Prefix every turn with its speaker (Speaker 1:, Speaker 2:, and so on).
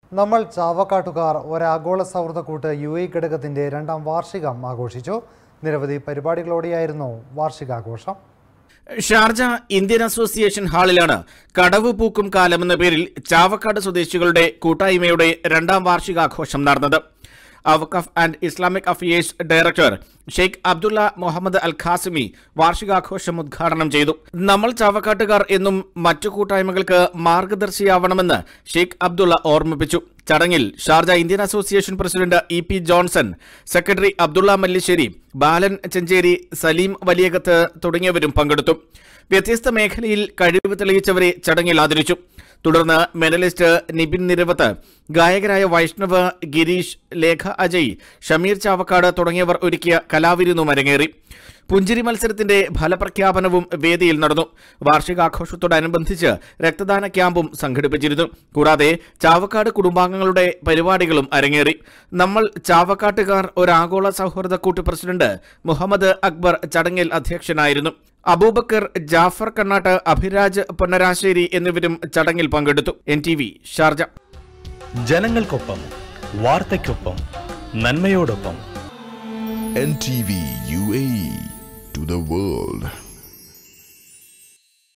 Speaker 1: നമ്മൾ ചാവക്കാട്ടുകാർ ഒരാഗോള സൗഹൃദക്കൂട്ട് യു എ ഘടകത്തിന്റെ രണ്ടാം വാർഷികം ആഘോഷിച്ചു നിരവധി പരിപാടികളോടെയായിരുന്നു വാർഷികാഘോഷം
Speaker 2: ഷാർജ ഇന്ത്യൻ അസോസിയേഷൻ ഹാളിലാണ് കടവ് പൂക്കും കാലം എന്ന പേരിൽ ചാവക്കാട് സ്വദേശികളുടെ കൂട്ടായ്മയുടെ രണ്ടാം വാർഷികാഘോഷം നടന്നത് Awqaf and Islamic Affairs director Sheikh Abdullah Mohammed Al Qasimi വാർഷികാഘോഷം ഉദ്ഘാടനം ചെയ്തു നമ്മൾ ചാവക്കാട്ടുകാർ എന്നും മറ്റു കൂട്ടായ്മകൾക്ക് മാർഗദർശിയാവണമെന്ന് ഷെയ്ഖ് അബ്ദുള്ള ഓർമ്മിപ്പിച്ചു ചടങ്ങിൽ Sharjah Indian Association president E P Johnson secretary Abdulla Mallissery Balan Chencheri Saleem Valiyakath തുടങ്ങിയവരും പങ്കെടുത്തു വ്യത്യസ്ത മേഖലയിൽ കഴിവ് തെളിയിച്ചവരെ ചടങ്ങിൽ ആദരിച്ചു തുടർന്ന് മെഡലിസ്റ്റ് നിബിൻ നിരവത്ത് ഗായകരായ വൈഷ്ണവ് ഗിരീഷ് ലേഖ അജയ് ഷമീർ ചാവക്കാട് തുടങ്ങിയവർ ഒരുക്കിയ കലാവിരുന്നും അരങ്ങേറി പുഞ്ചിരി മത്സരത്തിന്റെ ഫലപ്രഖ്യാപനവും വേദിയിൽ നടന്നു വാർഷികാഘോഷത്തോടനുബന്ധിച്ച് രക്തദാന ക്യാമ്പും സംഘടിപ്പിച്ചിരുന്നു കൂടാതെ ചാവക്കാട് കുടുംബാംഗങ്ങളുടെ പരിപാടികളും അരങ്ങേറി നമ്മൾ ചാവക്കാട്ടുകാർ ഒരാഗോള സൗഹൃദക്കൂട്ട് പ്രസിഡന്റ് മുഹമ്മദ് അക്ബർ ചടങ്ങിൽ അധ്യക്ഷനായിരുന്നു അബൂബക്കർ ജാഫർ കണ്ണാട്ട് അഭിരാജ് പൊന്നരാശ്ശേരി എന്നിവരും ചടങ്ങിൽ പങ്കെടുത്തു എൻ ടി വി ഷാർജ
Speaker 3: ജനങ്ങൾക്കൊപ്പം വാർത്തയ്ക്കൊപ്പം നന്മയോടൊപ്പം
Speaker 4: NTV UAE to the world.